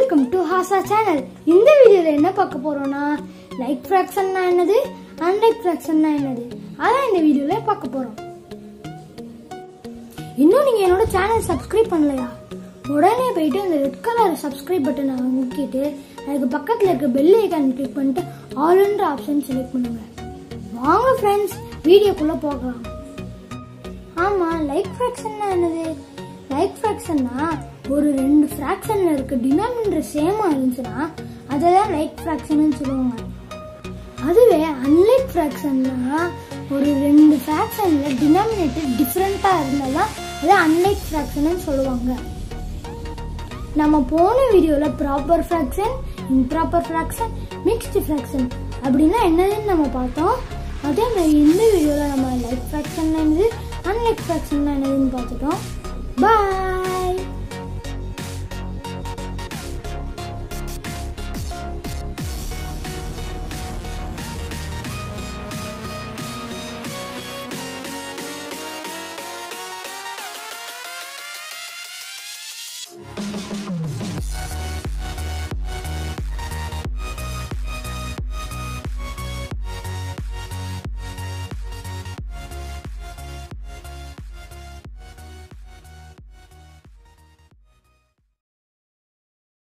welcome to ஹாசா channel இந்த வீடியோல என்ன பார்க்க போறோம்னா லைக் ஃபிராக்ஷன்னா என்னது அன்லைக் ஃபிராக்ஷன்னா என்னது அதான் இந்த வீடியோல பார்க்க போறோம் இன்னும் நீங்க என்னோட சேனல் சப்ஸ்கிரைப் பண்ணலையா உடனே போயிட்டு அந்த ரெட் கலர் சப்ஸ்கிரைப் பட்டனை முக்கிட்டு அதுக்கு பக்கத்துல இருக்க பெல் ஐக்கான் கிளிக் பண்ணிட்டு ஆல்ன்ற ஆப்ஷன் செலக்ட் பண்ணுங்க வாங்க ஃப்ரெண்ட்ஸ் வீடியோக்குள்ள போகலாம் ஆமா லைக் ஃபிராக்ஷன்னா என்னது லைக் ஃபிராக்ஷன்னா ஒரு ரெண்டு ஃபிராக்ஷன்ல இருக்க டினாமினேட்டர் சேமா இருந்துச்சுன்னா அதை தான் லைக் ஃபிராக்ஷன் சொல்லுவாங்க அதுவே அன்லைக் ஃபிராக்ஷன்னா ஒரு ரெண்டு ஃபிராக்ஷன்ல டினாமினேட்டர் டிஃப்ரெண்டா இருந்தாதான் அதை அன்லைக் ஃபிராக்ஷன் சொல்லுவாங்க நம்ம போன வீடியோல proper fraction improper fraction mixed fraction அப்படின்னா என்னதுன்னு நம்ம பார்த்தோம் அதே மாதிரி இந்த வீடியோல நம்ம லைக் ஃபிராக்ஷன் என்னது அன்லைக் ஃபிராக்ஷன் என்னதுன்னு பார்த்துட்டோம் பாய்